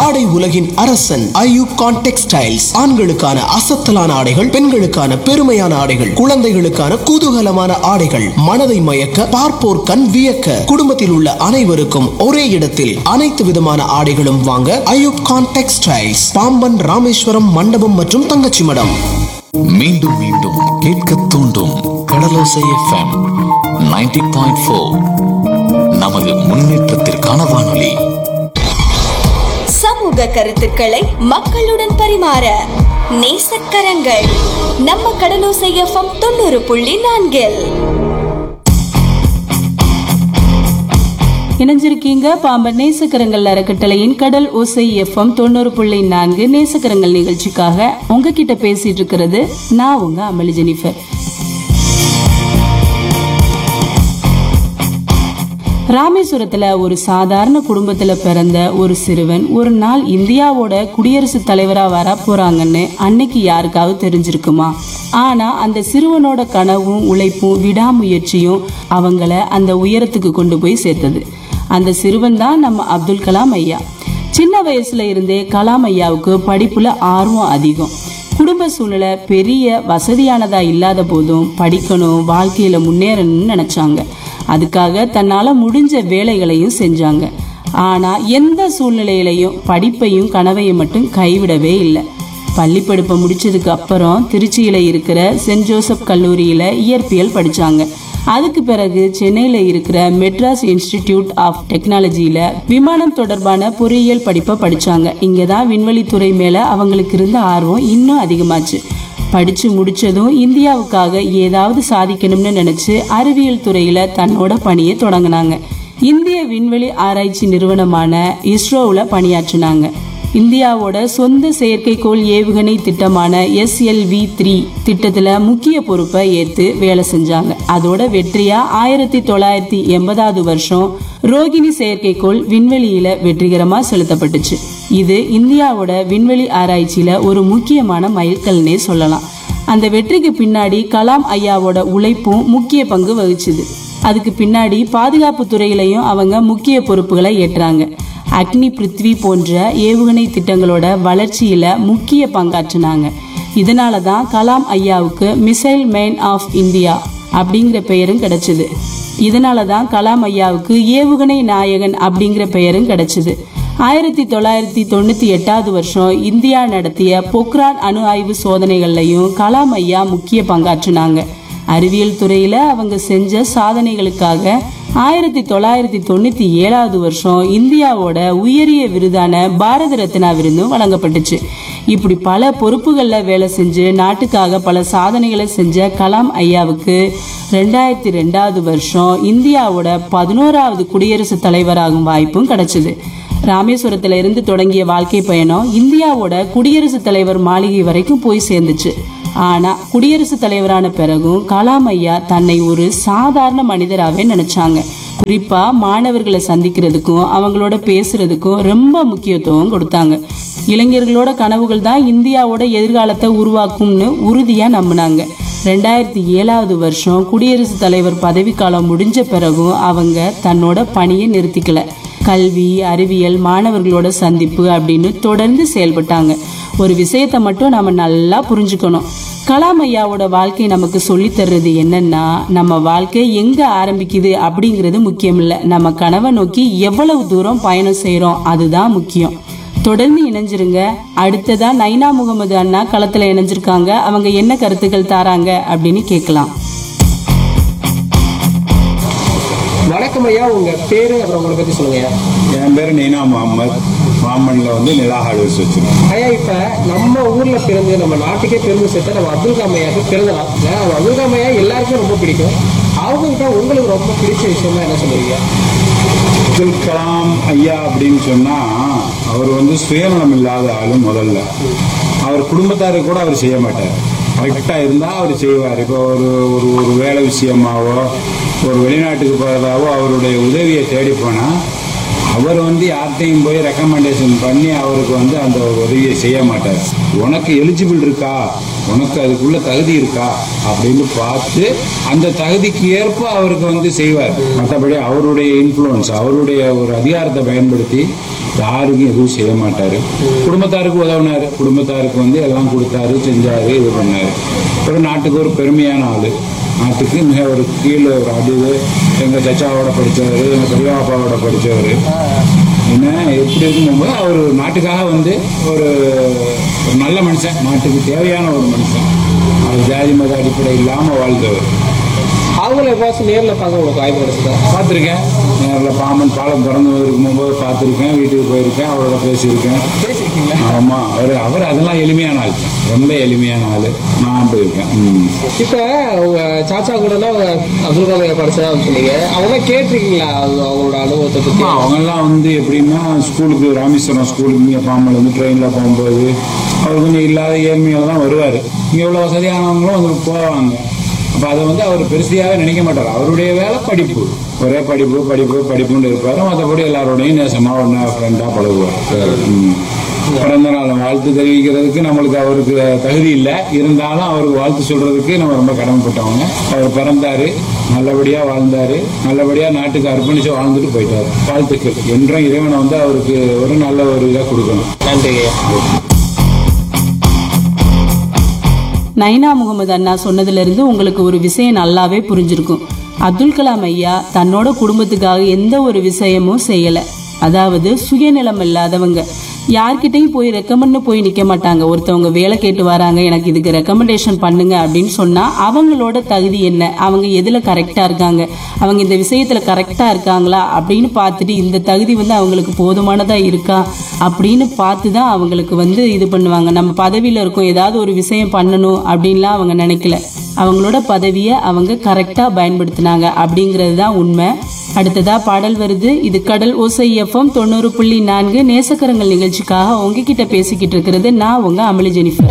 ஆடை உலகின் அரசன் ஐயூப் கான் டெக்ஸ்டைல்ஸ் ஆண்களுக்கான அசத்தலான ஆடைகள் பெண்களுக்கான பெருமையான ஆடைகள் குழந்தைகளுக்கான குதூகலமான ஆடைகள் மனதை மயக்க பார்ப்போர் கண் வியக்க குடும்பத்தில் உள்ள அனைவருக்கும் ஒரே இடத்தில் அனைத்து விதமான ஆடைகளும் வாங்க ஐயூப் கான் டெக்ஸ்டைல்ஸ் பாம்பன் ராமேஸ்வரம் மண்டபம் மற்றும் தங்கச்சி மடம் மீண்டும் மீண்டும் கேட்க தூண்டும் கடலோசை எஃப்எம் 90.4 பாயிண்ட் ஃபோர் நமது முன்னேற்றத்திற்கான வானொலி சமூக கருத்துக்களை மக்களுடன் பரிமாற நேசக்கரங்கள் நம்ம கடலோசை எஃப்எம் தொண்ணூறு புள்ளி நான்கில் இணைஞ்சிருக்கீங்க பாம்பன் நேசக்கரங்கள் அறக்கட்டளையின் கடல் ஓசை எஃப்எம் தொண்ணூறு புள்ளி நான்கு நேசக்கரங்கள் நிகழ்ச்சிக்காக உங்ககிட்ட பேசிட்டு இருக்கிறது நான் உங்க அமளி ஜெனிஃபர் ராமேஸ்வரத்துல ஒரு சாதாரண குடும்பத்துல பிறந்த ஒரு சிறுவன் ஒரு நாள் இந்தியாவோட குடியரசுத் தலைவரா வர போறாங்கன்னு அன்னைக்கு யாருக்காவது தெரிஞ்சிருக்குமா ஆனா அந்த சிறுவனோட கனவும் உழைப்பும் விடாமுயற்சியும் அவங்கள அந்த உயரத்துக்கு கொண்டு போய் சேர்த்தது அந்த சிறுவன் தான் நம்ம அப்துல் கலாம் ஐயா சின்ன வயசுல இருந்தே கலாம் ஐயாவுக்கு படிப்புல ஆர்வம் அதிகம் குடும்ப சூழ்நிலை பெரிய வசதியானதா இல்லாத போதும் படிக்கணும் வாழ்க்கையில முன்னேறணும்னு நினைச்சாங்க அதுக்காக தன்னால முடிஞ்ச வேலைகளையும் செஞ்சாங்க ஆனா எந்த சூழ்நிலையிலையும் படிப்பையும் கனவையும் மட்டும் கைவிடவே இல்லை பள்ளி படிப்பை முடிச்சதுக்கு அப்புறம் திருச்சியில இருக்கிற சென்ட் ஜோசப் கல்லூரியில இயற்பியல் படிச்சாங்க அதுக்கு பிறகு சென்னையில இருக்கிற மெட்ராஸ் இன்ஸ்டிடியூட் ஆஃப் டெக்னாலஜியில விமானம் தொடர்பான பொறியியல் படிப்பை படிச்சாங்க இங்கதான் விண்வெளித்துறை மேல அவங்களுக்கு இருந்த ஆர்வம் இன்னும் அதிகமாச்சு படிச்சு முடிச்சதும் இந்தியாவுக்காக ஏதாவது சாதிக்கணும்னு நினைச்சு அறிவியல் துறையில தன்னோட பணியை தொடங்கினாங்க இந்திய விண்வெளி ஆராய்ச்சி நிறுவனமான இஸ்ரோவுல பணியாற்றினாங்க இந்தியாவோட சொந்த செயற்கைக்கோள் ஏவுகணை திட்டமான எஸ்எல்வி த்ரீ திட்டத்துல முக்கிய பொறுப்பை ஏத்து வேலை செஞ்சாங்க அதோட வெற்றியா ஆயிரத்தி தொள்ளாயிரத்தி எண்பதாவது வருஷம் ரோகிணி செயற்கைக்கோள் விண்வெளியில வெற்றிகரமா செலுத்தப்பட்டுச்சு இது இந்தியாவோட விண்வெளி ஆராய்ச்சியில ஒரு முக்கியமான மைல்கல்னே சொல்லலாம் அந்த வெற்றிக்கு பின்னாடி கலாம் ஐயாவோட உழைப்பும் முக்கிய பங்கு வகிச்சுது அதுக்கு பின்னாடி பாதுகாப்பு துறையிலையும் அவங்க முக்கிய பொறுப்புகளை ஏற்றாங்க அக்னி பிருத்வி போன்ற ஏவுகணை திட்டங்களோட வளர்ச்சியில முக்கிய பங்காற்றினாங்க இதனால தான் கலாம் ஐயாவுக்கு மிசைல் மேன் ஆஃப் இந்தியா அப்படிங்கிற பெயரும் கிடைச்சது இதனால தான் கலாம் ஐயாவுக்கு ஏவுகணை நாயகன் அப்படிங்கிற பெயரும் கிடைச்சது ஆயிரத்தி தொள்ளாயிரத்தி தொண்ணூத்தி எட்டாவது வருஷம் இந்தியா நடத்திய பொக்ரான் அணு ஆய்வு சோதனைகள்லையும் கலாம் ஐயா முக்கிய பங்காற்றினாங்க அறிவியல் துறையில அவங்க செஞ்ச சாதனைகளுக்காக ஆயிரத்தி தொள்ளாயிரத்தி தொண்ணூத்தி ஏழாவது வருஷம் இந்தியாவோட உயரிய விருதான பாரத ரத்னா விருதும் வழங்கப்பட்டுச்சு இப்படி பல பொறுப்புகள்ல வேலை செஞ்சு நாட்டுக்காக பல சாதனைகளை செஞ்ச கலாம் ஐயாவுக்கு ரெண்டாயிரத்தி ரெண்டாவது வருஷம் இந்தியாவோட பதினோராவது குடியரசுத் தலைவராகும் வாய்ப்பும் கிடைச்சது ராமேஸ்வரத்துல இருந்து தொடங்கிய வாழ்க்கை பயணம் இந்தியாவோட குடியரசுத் தலைவர் மாளிகை வரைக்கும் போய் சேர்ந்துச்சு ஆனா குடியரசுத் தலைவரான பிறகும் கலாம் ஐயா தன்னை ஒரு சாதாரண மனிதராகவே நினைச்சாங்க குறிப்பா மாணவர்களை சந்திக்கிறதுக்கும் அவங்களோட பேசுறதுக்கும் ரொம்ப முக்கியத்துவம் கொடுத்தாங்க இளைஞர்களோட கனவுகள் தான் இந்தியாவோட எதிர்காலத்தை உருவாக்கும்னு உறுதியா நம்பினாங்க ரெண்டாயிரத்தி ஏழாவது வருஷம் குடியரசுத் தலைவர் பதவிக்காலம் முடிஞ்ச பிறகும் அவங்க தன்னோட பணியை நிறுத்திக்கல கல்வி அறிவியல் மாணவர்களோட சந்திப்பு அப்படின்னு தொடர்ந்து செயல்பட்டாங்க ஒரு விஷயத்தை மட்டும் நம்ம நல்லா புரிஞ்சுக்கணும் கலாம் ஐயாவோட வாழ்க்கை நமக்கு சொல்லி தர்றது என்னன்னா நம்ம வாழ்க்கை எங்க ஆரம்பிக்குது அப்படிங்கிறது முக்கியம் இல்ல நம்ம கனவை நோக்கி எவ்வளவு தூரம் பயணம் செய்றோம் அதுதான் முக்கியம் தொடர்ந்து இணைஞ்சிருங்க அடுத்ததா நைனா முகமது அண்ணா களத்துல இணைஞ்சிருக்காங்க அவங்க என்ன கருத்துக்கள் தாராங்க அப்படின்னு கேட்கலாம் வணக்கம் ஐயா உங்க பேரு அப்புறம் உங்களை பத்தி சொல்லுங்க ஐயா என் பேர் நீனா முகமது மாமன்ல வந்து நிலா ஹார்ட்வேர்ஸ் வச்சிருக்கேன் ஐயா இப்ப நம்ம ஊர்ல பிறந்து நம்ம நாட்டுக்கே பெருமை சேர்த்த நம்ம அப்துல் கலாம் ஐயாவுக்கு பிறந்தலாம் நம்ம அப்துல் கலாம் ஐயா எல்லாருக்கும் ரொம்ப பிடிக்கும் அவங்க கிட்ட உங்களுக்கு ரொம்ப பிடிச்ச விஷயமா என்ன சொல்லுவீங்க அப்துல் கலாம் ஐயா அப்படின்னு சொன்னா அவர் வந்து சுயநலம் இல்லாத ஆளு முதல்ல அவர் குடும்பத்தாருக்கு கூட அவர் செய்ய மாட்டார் கரெக்டா இருந்தா அவர் செய்வார் இப்போ ஒரு ஒரு ஒரு வேலை விஷயமாவோ ஒரு வெளிநாட்டுக்கு போறதாவோ அவருடைய உதவியை தேடி போனா அவர் வந்து யார்கிட்டையும் போய் ரெக்கமெண்டேஷன் பண்ணி அவருக்கு வந்து அந்த உதவியை செய்ய மாட்டார் உனக்கு எலிஜிபிள் இருக்கா உனக்கு அதுக்குள்ள தகுதி இருக்கா அப்படின்னு பார்த்து அந்த தகுதிக்கு ஏற்ப அவருக்கு வந்து செய்வார் மற்றபடி அவருடைய இன்ஃப்ளூயன்ஸ் அவருடைய ஒரு அதிகாரத்தை பயன்படுத்தி யாருக்கும் எதுவும் செய்ய மாட்டாரு குடும்பத்தாருக்கு உதவினாரு குடும்பத்தாருக்கு வந்து எல்லாம் கொடுத்தாரு செஞ்சாரு இது பண்ணாரு ஒரு நாட்டுக்கு ஒரு பெருமையான ஆளு நாட்டுக்கு மிக ஒரு கீழே ஒரு அடிவு எங்க சச்சாவோட படிச்சவர் எங்க பெரியப்பாவோட படிச்சவர் என்ன எப்படி இருக்கும்போது அவர் நாட்டுக்காக வந்து ஒரு ஒரு நல்ல மனுஷன் நாட்டுக்கு தேவையான ஒரு மனுஷன் அவர் ஜாதி மத அடிப்படை இல்லாம வாழ்ந்தவர் அவங்கள எப்பாச்சும் நேர்ல பார்க்க உங்களுக்கு வாய்ப்பு கிடைச்சதா பார்த்துருக்கேன் நேரில் பாம்பன் பாலம் திறந்து இருக்கும்போது பார்த்துருக்கேன் வீட்டுக்கு போயிருக்கேன் அவரோட பேசியிருக்கேன் பேசிருக்கீங்களா ஆமா அவர் அவர் அதெல்லாம் எளிமையான ஆள் தான். ரொம்ப எளிமையான ஆள் நான் போயிருக்கேன் ம். இப்ப உங்க சாச்சா கூட எல்லாம் அப்துல் கலாம் படிச்சதா சொன்னீங்க அவங்க கேட்டிருக்கீங்களா அவங்க அவங்களோட அனுபவத்தை பத்தி ஆமா, அவங்கெல்லாம் வந்து எப்படின்னா ஸ்கூலுக்கு ராமேஸ்வரம் ஸ்கூலுக்கு இங்கே பாம்பல் வந்து ட்ரெயினில் போகும்போது அவர் கொஞ்சம் இல்லாத ஏழ்மையில தான் வருவார் இங்கே உள்ள வசதியானவங்களும் வந்து போவாங்க அப்போ அதை வந்து அவர் பெருசியாவே நினைக்க மாட்டார் அவருடைய வேலை படிப்பு ஒரே படிப்பு படிப்பு படிப்புன்னு இருப்பார் மற்றபடி எல்லாரோடையும் நேசமாக ஒன்றா ஃப்ரெண்டாக பழகுவார் ம். பிறந்த நாள் வாழ்த்து தெரிவிக்கிறதுக்கு நம்மளுக்கு அவருக்கு தகுதி இல்லை இருந்தாலும் அவருக்கு வாழ்த்து சொல்றதுக்கு நம்ம ரொம்ப கடமைப்பட்டவங்க அவர் பிறந்தாரு நல்லபடியா வாழ்ந்தாரு நல்லபடியா நாட்டுக்கு அர்ப்பணிச்சு வாழ்ந்துட்டு போயிட்டாரு வாழ்த்துக்கள் என்றும் இறைவனை வந்து அவருக்கு ஒரு நல்ல ஒரு இதாக கொடுக்கணும் நன்றி நைனா முகமது அண்ணா சொன்னதுல இருந்து உங்களுக்கு ஒரு விஷயம் நல்லாவே புரிஞ்சிருக்கும் அப்துல் கலாம் ஐயா தன்னோட குடும்பத்துக்காக எந்த ஒரு விஷயமும் செய்யல அதாவது சுயநலம் இல்லாதவங்க யார்கிட்டயும் போய் ரெக்கமெண்ட் போய் நிக்க மாட்டாங்க ஒருத்தவங்க வேலை கேட்டு வராங்க எனக்கு இதுக்கு ரெக்கமெண்டேஷன் பண்ணுங்க அப்படின்னு சொன்னா அவங்களோட தகுதி என்ன அவங்க எதுல கரெக்டா இருக்காங்க அவங்க இந்த விஷயத்துல கரெக்டா இருக்காங்களா அப்படின்னு பார்த்துட்டு இந்த தகுதி வந்து அவங்களுக்கு போதுமானதா இருக்கா அப்படின்னு பார்த்து தான் அவங்களுக்கு வந்து இது பண்ணுவாங்க நம்ம பதவியில இருக்கோம் ஏதாவது ஒரு விஷயம் பண்ணணும் அப்படின்லாம் அவங்க நினைக்கல அவங்களோட பதவியை அவங்க கரெக்டா பயன்படுத்தினாங்க அப்படிங்கிறது தான் உண்மை அடுத்ததா பாடல் வருது இது கடல் ஓசை எஃப்எம் தொண்ணூறு புள்ளி நான்கு நேசக்கரங்கள் நிகழ்ச்சிக்காக உங்ககிட்ட பேசிக்கிட்டு இருக்கிறது நான் உங்க அமளி ஜெனிஃபர்